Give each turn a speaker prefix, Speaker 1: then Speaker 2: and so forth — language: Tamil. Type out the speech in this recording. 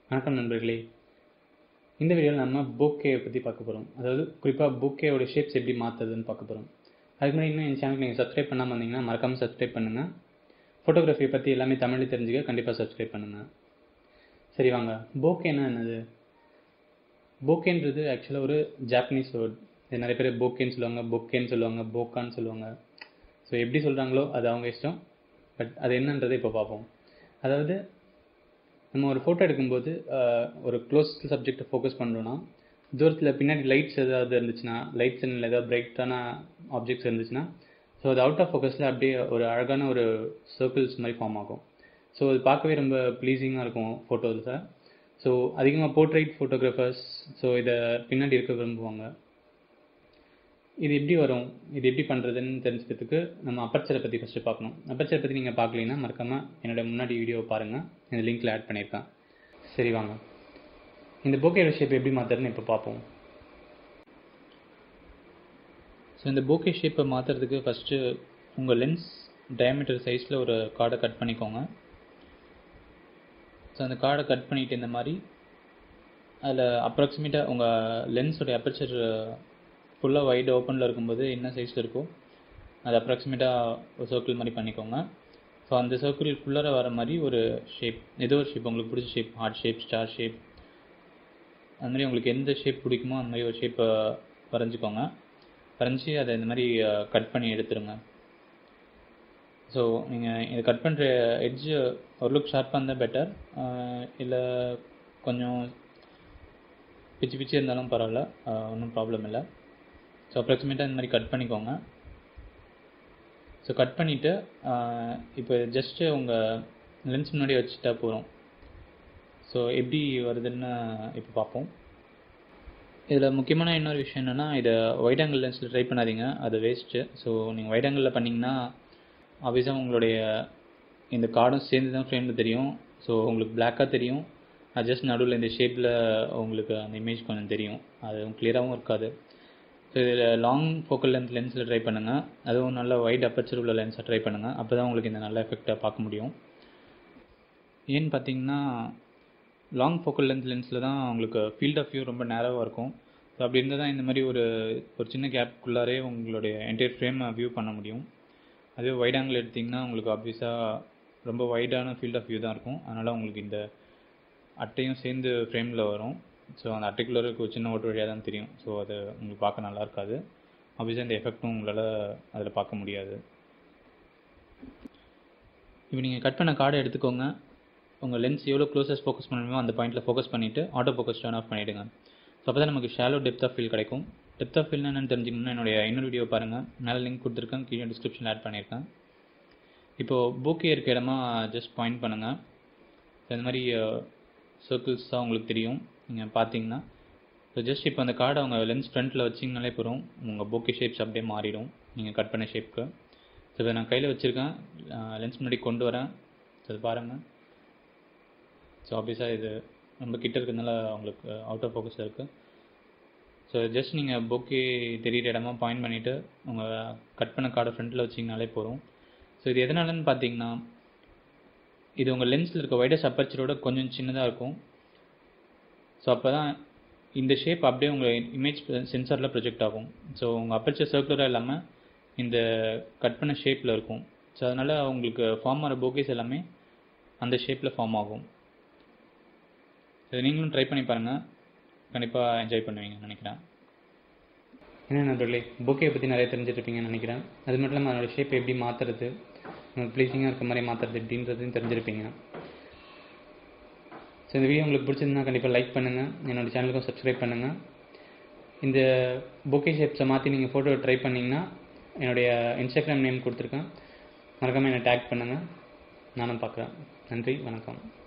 Speaker 1: வணக்கம் நண்பர்களே இந்த வீடியோவில் நம்ம போக்கேவை பற்றி பார்க்க போகிறோம் அதாவது குறிப்பாக போக்கேவோட ஷேப்ஸ் எப்படி மாற்றுறதுன்னு பார்க்க போகிறோம் அதுக்கு முன்னாடி இன்னும் என் சேனலுக்கு நீங்கள் சப்ஸ்கிரைப் பண்ணாமல் வந்தீங்கன்னா மறக்காமல் சப்ஸ்கிரைப் பண்ணுங்கள் ஃபோட்டோகிராஃபியை பற்றி எல்லாமே தமிழில் தெரிஞ்சுக்க கண்டிப்பாக சப்ஸ்கிரைப் பண்ணுங்கள் சரி வாங்க போக்கேன்னா என்னது போக்கேன்றது ஆக்சுவலாக ஒரு ஜாப்பனீஸ் வேர்ட் இது நிறைய பேர் போக்கேன்னு சொல்லுவாங்க பொக்கேன்னு சொல்லுவாங்க போக்கான்னு சொல்லுவாங்க ஸோ எப்படி சொல்கிறாங்களோ அது அவங்க இஷ்டம் பட் அது என்னன்றதை இப்போ பார்ப்போம் அதாவது நம்ம ஒரு ஃபோட்டோ எடுக்கும்போது ஆஹ், ஒரு க்ளோஸ் சப்ஜெக்டை ஃபோக்கஸ் பண்ணுறோன்னா தூரத்தில் பின்னாடி லைட்ஸ் ஏதாவது இருந்துச்சுன்னா லைட் சின்ன ஏதாவது பிரைட்டான ஆப்ஜெக்ட்ஸ் இருந்துச்சுன்னா ஸோ அது அவுட் ஆஃப் ஃபோக்கஸில் அப்படியே ஒரு அழகான ஒரு சர்க்கிள்ஸ் மாதிரி ஃபார்ம் ஆகும் ஸோ அது பார்க்கவே ரொம்ப ப்ளீஸிங்காக இருக்கும் ஃபோட்டோஸை ஸோ அதிகமாக போர்ட்ரைட் ஃபோட்டோகிராஃபர்ஸ் ஸோ இதை பின்னாடி இருக்க விரும்புவாங்க இது எப்படி வரும் இது எப்படி பண்ணுறதுன்னு தெரிஞ்சுக்கிறதுக்கு நம்ம அப்பர்ச்சரை பற்றி ஃபஸ்ட்டு பார்க்கணும் அப்பர்ச்சரை பற்றி நீங்கள் பார்க்கலீங்கன்னா மறக்காமல் என்னோட முன்னாடி வீடியோவை பாருங்கள் இந்த லிங்க்கில் ஆட் பண்ணியிருக்கேன் சரி வாங்க இந்த போக்கே ஷேப் எப்படி மாற்றுறதுன்னு இப்போ பார்ப்போம் ஸோ இந்த போக்கே ஷேப்பை மாற்றுறதுக்கு ஃபஸ்ட்டு உங்கள் லென்ஸ் டயமீட்டர் சைஸில் ஒரு கார்டை கட் பண்ணிக்கோங்க ஸோ அந்த கார்டை கட் பண்ணிவிட்டு இந்த மாதிரி அதில் அப்ராக்சிமேட்டாக உங்கள் லென்ஸோடைய அப்பர்ச்சர் ஃபுல்லாக வைடு ஓப்பனில் இருக்கும்போது என்ன சைஸில் இருக்கோ அது அப்ராக்சிமேட்டாக ஒரு சர்க்கிள் மாதிரி பண்ணிக்கோங்க ஸோ அந்த சர்க்கிள் ஃபுல்லாக வர மாதிரி ஒரு ஷேப் ஏதோ ஒரு ஷேப் உங்களுக்கு பிடிச்ச shape heart shape star shape அந்த மாதிரி உங்களுக்கு எந்த ஷேப் பிடிக்குமோ அந்த மாதிரி ஒரு ஷேப்பை வரைஞ்சிக்கோங்க வரைஞ்சி அதை இந்த மாதிரி கட் பண்ணி எடுத்துருங்க ஸோ நீங்கள் இதை கட் பண்ணுற எட்ஜு ஓரளவுக்கு ஷார்ப்பாக இருந்தால் பெட்டர் இல்லை கொஞ்சம் பிச்சு பிச்சு இருந்தாலும் பரவாயில்ல ஒன்றும் ப்ராப்ளம் இல்லை ஸோ அப்ராக்சிமேட்டாக இந்த மாதிரி கட் பண்ணிக்கோங்க ஸோ கட் பண்ணிவிட்டு இப்போ ஜஸ்ட்டு உங்கள் லென்ஸ் முன்னாடி வச்சுட்டா போகிறோம் ஸோ எப்படி வருதுன்னு இப்போ பார்ப்போம் இதில் முக்கியமான இன்னொரு விஷயம் என்னென்னா இதை வைட் ஆங்கிள் லென்ஸில் ட்ரை பண்ணாதீங்க அது வேஸ்ட்டு ஸோ நீங்கள் வைட் ஆங்கிளில் பண்ணிங்கன்னா ஆப்வியஸாக உங்களுடைய இந்த கார்டும் சேர்ந்து தான் ஃப்ரேமில் தெரியும் ஸோ உங்களுக்கு பிளாக்காக தெரியும் அது ஜஸ்ட் நடுவில் இந்த ஷேப்பில் உங்களுக்கு அந்த இமேஜ் கொஞ்சம் தெரியும் அது கிளியராகவும் இருக்காது ஸோ இதில் லாங் ஃபோக்கல் லென்த் லென்ஸில் ட்ரை பண்ணுங்கள் அதுவும் நல்ல வைட் அப்பச்சர் உள்ள லென்ஸை ட்ரை பண்ணுங்கள் அப்போ தான் உங்களுக்கு இந்த நல்ல எஃபெக்டை பார்க்க முடியும் ஏன்னு பார்த்தீங்கன்னா லாங் ஃபோக்கல் லென்த் லென்ஸில் தான் உங்களுக்கு ஃபீல்ட் ஆஃப் வியூ ரொம்ப நேரவாக இருக்கும் ஸோ அப்படி இருந்தால் தான் இந்த மாதிரி ஒரு ஒரு சின்ன கேப்புக்குள்ளாரே உங்களுடைய என்டையர் ஃப்ரேமை வியூ பண்ண முடியும் அதே வைட் ஆங்கிள் எடுத்திங்கன்னா உங்களுக்கு ஆப்வியஸாக ரொம்ப வைடான ஃபீல்ட் ஆஃப் வியூ தான் இருக்கும் அதனால் உங்களுக்கு இந்த அட்டையும் சேர்ந்து ஃப்ரேமில் வரும் ஸோ அந்த அட்டைக்குள்ளே இருக்க ஒரு சின்ன ஓட்டு வழியாக தான் தெரியும் ஸோ அது உங்களுக்கு பார்க்க நல்லா இருக்காது ஆப்வியஸாக இந்த எஃபெக்ட்டும் உங்களால் அதில் பார்க்க முடியாது இப்போ நீங்கள் கட் பண்ண கார்டை எடுத்துக்கோங்க உங்கள் லென்ஸ் எவ்வளோ க்ளோசஸ் ஃபோக்கஸ் பண்ணணுமோ அந்த பாயிண்ட்டில் ஃபோக்கஸ் பண்ணிவிட்டு ஆட்டோ ஃபோக்கஸ் டர்ன் ஆஃப் பண்ணிவிடுங்க ஸோ அப்போ தான் நமக்கு ஷாலோ டெப்த் ஆஃப் ஃபீல் கிடைக்கும் டெப்த் ஆஃப் ஃபீல்னா என்னன்னு தெரிஞ்சுக்கணும்னா என்னுடைய இன்னொரு வீடியோ பாருங்கள் மேலே லிங்க் கொடுத்துருக்கேன் கீழே டிஸ்கிரிப்ஷனில் ஆட் பண்ணியிருக்கேன் இப்போது போக்கே இருக்க இடமா ஜஸ்ட் பாயிண்ட் பண்ணுங்கள் ஸோ இந்த மாதிரி சர்க்கிள்ஸ் தான் உங்களுக்கு தெரியும் நீங்கள் பார்த்தீங்கன்னா ஸோ ஜஸ்ட் இப்போ அந்த கார்டை அவங்க லென்ஸ் ஃப்ரண்ட்டில் வச்சிங்கனாலே போகிறோம் உங்கள் போக்கே ஷேப்ஸ் அப்படியே மாறிடும் நீங்கள் கட் பண்ண ஷேப்க்கு ஸோ இதை நான் கையில் வச்சுருக்கேன் லென்ஸ் முன்னாடி கொண்டு வரேன் ஸோ இது பாருங்கள் ஸோ ஆப்வியஸாக இது ரொம்ப கிட்ட இருக்கிறதுனால உங்களுக்கு அவுட் ஆஃப் ஃபோக்கஸில் இருக்குது ஸோ ஜஸ்ட் நீங்கள் போக்கே தெரியிற இடமா பாயிண்ட் பண்ணிவிட்டு உங்கள் கட் பண்ண கார்டை ஃப்ரண்ட்டில் வச்சிங்கனாலே போதும் ஸோ இது எதனாலன்னு பார்த்தீங்கன்னா இது உங்கள் லென்ஸில் இருக்க வைடஸ் அப்பர்ச்சரோட கொஞ்சம் சின்னதாக இருக்கும் ஸோ அப்போ தான் இந்த ஷேப் அப்படியே உங்கள் இமேஜ் சென்சாரில் ப்ரொஜெக்ட் ஆகும் ஸோ உங்கள் அப்பர்ச்சர் சர்க்குலராக இல்லாமல் இந்த கட் பண்ண ஷேப்பில் இருக்கும் ஸோ அதனால் உங்களுக்கு ஃபார்ம் ஆகிற போக்கேஸ் எல்லாமே அந்த ஷேப்பில் ஃபார்ம் ஆகும் ஸோ நீங்களும் ட்ரை பண்ணி பாருங்கள் கண்டிப்பாக என்ஜாய் பண்ணுவீங்கன்னு நினைக்கிறேன் என்ன நண்பர்களே போக்கே பற்றி நிறைய தெரிஞ்சிருப்பீங்கன்னு நினைக்கிறேன் அது மட்டும் இல்லாமல் அதோட ஷேப் எப்படி மாற்றுறது ப்ளீஸிங்காக இருக்க மாதிரி மாற்றுறது எப்படின்றதையும் தெரிஞ்சிருப்பீங்க ஸோ இந்த வீடியோ உங்களுக்கு பிடிச்சிருந்தா கண்டிப்பாக லைக் பண்ணுங்கள் என்னோட சேனலுக்கும் சப்ஸ்கிரைப் பண்ணுங்கள் இந்த போக்கே ஷேப்ஸை மாற்றி நீங்கள் ஃபோட்டோ ட்ரை பண்ணிங்கன்னா என்னுடைய இன்ஸ்டாகிராம் நேம் கொடுத்துருக்கேன் மறக்காமல் என்னை டேக் பண்ணுங்கள் நானும் பார்க்குறேன் நன்றி வணக்கம்